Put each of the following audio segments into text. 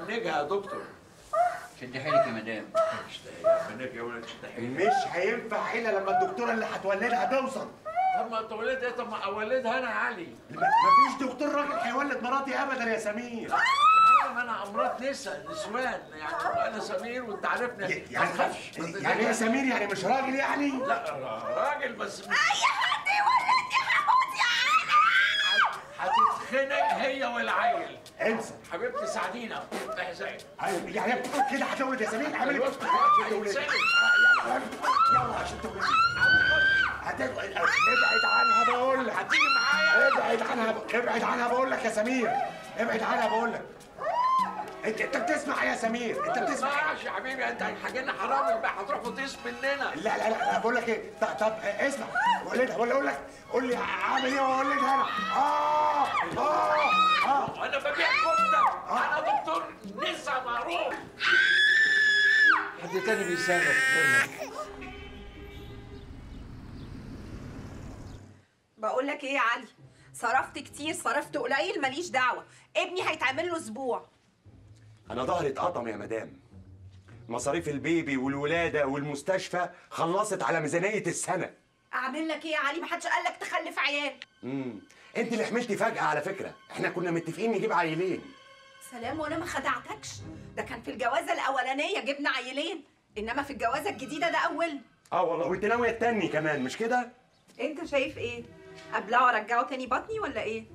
هبنجها يا دكتور شد حيلك يا مدام هبنجها يا ولد شد حيلك مش هينفع الا لما الدكتوره اللي هتولدها توصل طب ما تولد ايه طب ما اولدها انا يا علي ما- مفيش دكتور راجل هيولد مراتي ابدا يا سمير آه، ما انا امراض نساء نسوان يعني انا سمير وانت عارفني يعني ما تخافش ما يعني ايه تخافش. سمير يعني مش راجل يعني لا راجل بس مش اي حد يولد يا حمود يا علي هتتخنق هي والعيل انسى حبيبتي ساعدينا احزقي أيوة، يعني كده هتولد يا سمير اعمل الوقت هيتسلم يلا عشان تولد هتبعد ابعد عنها بقول لك هتيجي معايا ابعد عنها ابعد عنها بقول لك يا سمير ابعد عنها بقول لك انت انت بتسمع يا سمير انت ما بتسمع تسمعش يا حبيبي انت حاجينا حرام يبقى هتروح وتقيس مننا لا لا لا أنا بقول لك ايه طب, طب اسمع ولدها ولا اقول لك قول لي عامل ايه واولدها انا اه اه اه انا ببيع كفته انا دكتور نسا معروف حد تاني بيصرف بقول لك ايه يا علي صرفت كتير صرفت قليل ماليش دعوه ابني هيتعمل له اسبوع انا ظهري اتقطم يا مدام مصاريف البيبي والولاده والمستشفى خلصت على ميزانيه السنه اعمل لك ايه يا علي محدش قال لك تخلف عيال امم انت اللي حملتي فجاه على فكره احنا كنا متفقين نجيب عيلين سلام وانا ما خدعتكش ده كان في الجوازه الاولانيه جبنا عيلين انما في الجوازه الجديده ده اول اه والله وانت ناويه التاني كمان مش كده انت شايف ايه ابلعه وارجعه تاني بطني ولا ايه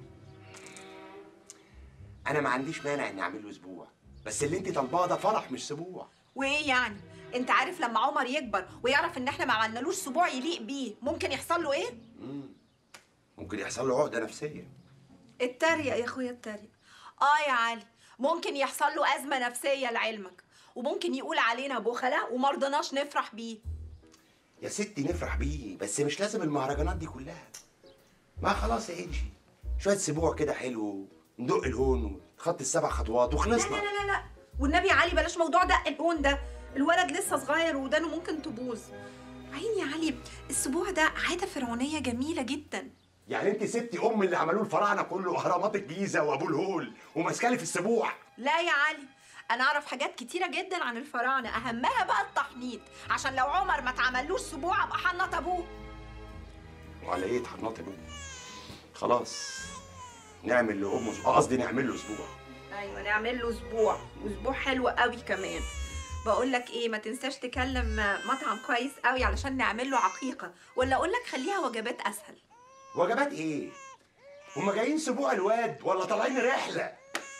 انا ما عنديش مانع اني اعمل له اسبوع بس اللي انت طالباه ده فرح مش اسبوع وايه يعني انت عارف لما عمر يكبر ويعرف ان احنا ما عملنالوش سبوع يليق بيه ممكن يحصل له ايه ممكن يحصل له عقده نفسيه اتريق يا اخويا اتريق اه يا علي ممكن يحصل له ازمه نفسيه لعلمك وممكن يقول علينا بخلة وما رضناش نفرح بيه يا ستي نفرح بيه بس مش لازم المهرجانات دي كلها ما خلاص يا انجي شويه سبوع كده حلو ندق الهون خط السبع خطوات لا وخلصنا لا لا لا والنبي يا علي بلاش موضوع دق الهون ده الولد لسه صغير ودانه ممكن تبوظ عيني يا علي السبوع ده عاده فرعونيه جميله جدا يعني انت سبتي ام اللي عملوه الفراعنه كله اهرامات الجيزه وابو الهول وماسكالي في السبوع لا يا علي انا اعرف حاجات كتيره جدا عن الفراعنه اهمها بقى التحنيط عشان لو عمر ما اتعملوش سبوع ابقى حنط ابوه وعلى ايه اتحنطي بيه خلاص نعمل لامه آه، قصدي نعمل له اسبوع ايوه نعمل له اسبوع واسبوع حلو قوي كمان بقول لك ايه ما تنساش تكلم مطعم كويس قوي علشان نعمل له عقيقه ولا اقول لك خليها وجبات اسهل وجبات ايه هما جايين سبوع الواد ولا طالعين رحله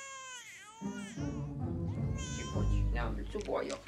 نعمل اسبوع يا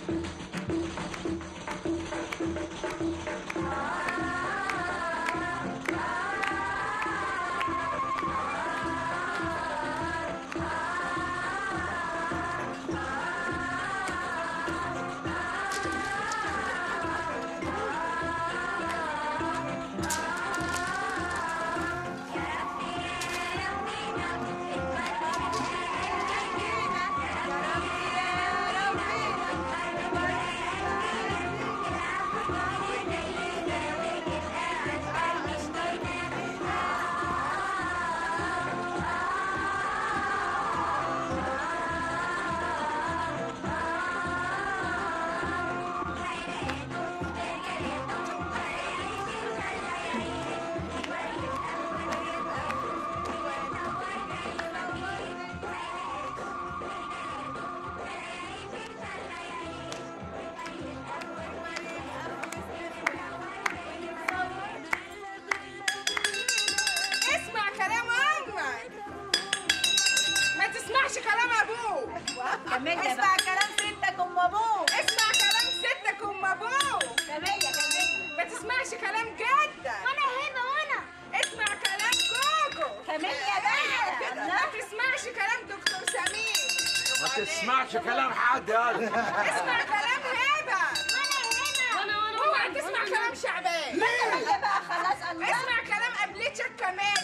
اسمع كلام امك ما تسمعش كلام ابوك كملي اسمع كلام ستك ام ابوك اسمع كلام ستك ام ابوك كملي كملي ما تسمعش كلام جدك وانا هنا وانا اسمع كلام جوجو كملي يا بنت ما تسمعش كلام دكتور سمير ما تسمعش كلام حد يلا اسمع كلام هبه وانا هنا اوعى تسمع كلام شعبان كملي بقى خلاص اسمع كلام قبلتك كمان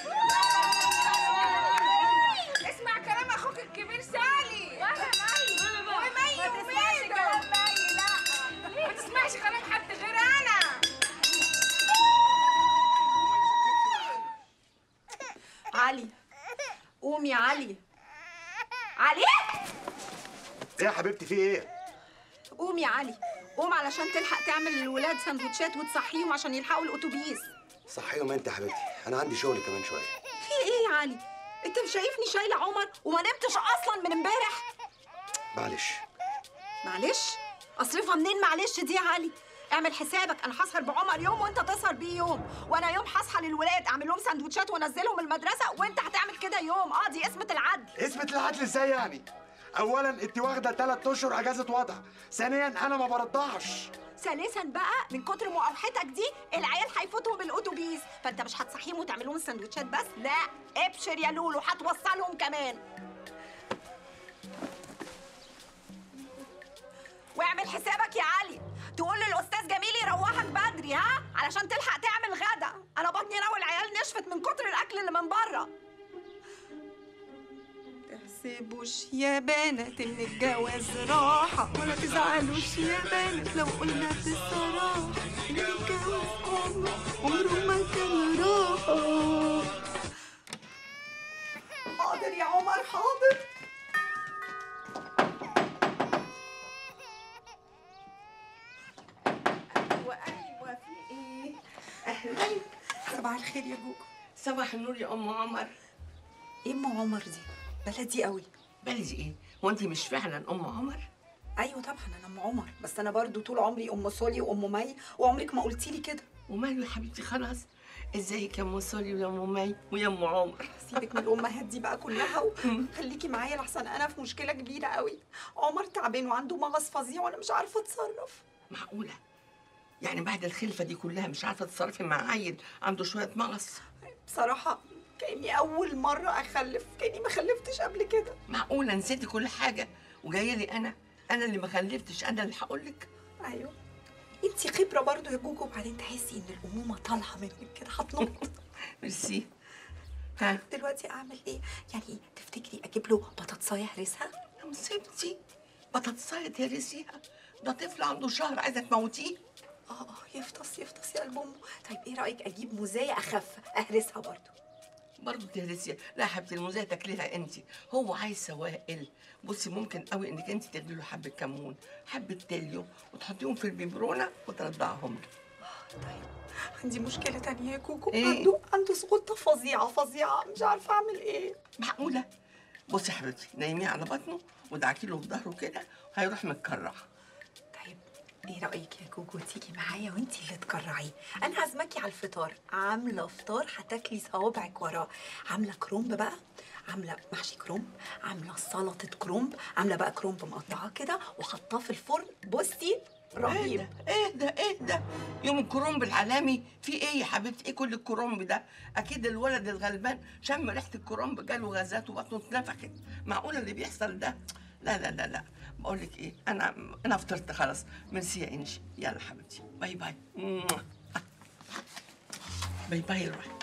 اسمع كلام اخوك الكبير سالي وانا مي ومي وميدو ما تسمعش كلام حد غير انا علي قوم يا علي علي ايه يا حبيبتي في ايه قوم يا علي قوم علشان تلحق تعمل للولاد سندوتشات وتصحيهم عشان يلحقوا الاتوبيس صحيهم انت يا حبيبتي انا عندي شغل كمان شويه في ايه يا علي انت مش شايفني شايله عمر وما نمتش اصلا من امبارح معلش معلش اصرفها منين معلش دي يا علي اعمل حسابك انا هسهر بعمر يوم وانت تسهر بيه يوم وانا يوم هصحى للولاد اعمل لهم سندوتشات وانزلهم المدرسه وانت هتعمل كده يوم اه دي اسمه العدل اثبت العدل ازاي يعني اولا انت واخده ثلاث اشهر اجازه وضع ثانيا انا ما برضعش ثالثا بقى من كتر مقاوحتك دي العيال هيفوتهم الاتوبيس فانت مش هتصحيهم وتعمل لهم السندوتشات بس لا ابشر يا لولو هتوصلهم كمان واعمل حسابك يا علي تقول للاستاذ جميل يروحك بدري ها علشان تلحق تعمل غدا انا بطني انا والعيال نشفت من كتر الاكل اللي من بره تحسبوش يا بنات ان الجواز راحة ولا تزعلوش يا بنات لو قلنا بصراحة ان الجواز عمره عمره ما كان راحة حاضر يا عمر حاضر ايوه ايوه في ايه اهلا صباح الخير يا جوجو صباح النور يا ام عمر ايه ام عمر دي بلدي قوي بلدي ايه هو انت مش فعلا ام عمر ايوه طبعا انا ام عمر بس انا برضو طول عمري ام سولي وام مي وعمرك ما قلتي لي كده وماله يا حبيبتي خلاص ازيك يا ام سولي ويا ام مي ويا ام عمر سيبك من الامهات دي بقى كلها وخليكي معايا لحسن انا في مشكله كبيره قوي عمر تعبان وعنده مغص فظيع وانا مش عارفه اتصرف معقوله يعني بعد الخلفه دي كلها مش عارفه تتصرفي مع عيل عنده شويه مغص بصراحه كاني اول مره اخلف كاني ما خلفتش قبل كده معقوله نسيتي كل حاجه وجايه لي انا انا اللي ما خلفتش انا اللي هقول لك ايوه انتي خبره برضو يا جوجو وبعدين تحسي ان الامومه طالعه منك كده هتنط ميرسي ها دلوقتي اعمل ايه يعني تفتكري اجيب له بطاطسايه هرسها يا مصيبتي بطاطسايه تهرسيها ده طفل عنده شهر عايزه تموتيه اه اه يفطس يفطس يا قلب امه طيب ايه رايك اجيب موزايه اخف اهرسها برضو برضه تهرسيها لا يا حبيبتي الموزايه تاكليها انت هو عايز سوائل بصي ممكن قوي انك انت تاخدي له حبه كمون حبه تليو وتحطيهم في البيبرونه وترضعهم له طيب عندي مشكله تانية يا كوكو إيه؟ عنده عنده سقوطه فظيعه فظيعه مش عارفه اعمل ايه معقوله بصي يا حبيبتي نايميه على بطنه ودعكي له في ظهره كده هيروح متكرع طيب ايه رايك يا كوكو تيجي معايا وانتي اللي تكرعيه انا عازماكي على الفطار عامله فطار هتاكلي صوابعك وراه عامله كرومب بقى عامله محشي كرومب عامله سلطه كرومب عامله بقى كرومب مقطعاه كده وحطاه في الفرن بصي ايه رهيب ده ايه ده ايه ده يوم الكرنب العالمي في ايه يا حبيبتي ايه كل الكرنب ده اكيد الولد الغلبان شم ريحه الكرنب جاله غازات وبطنه اتنفخت معقوله اللي بيحصل ده لا لا لا لا بقول لك ايه انا انا فطرت خلاص ميرسي يا انجي يلا حبيبتي باي باي باي باي روحي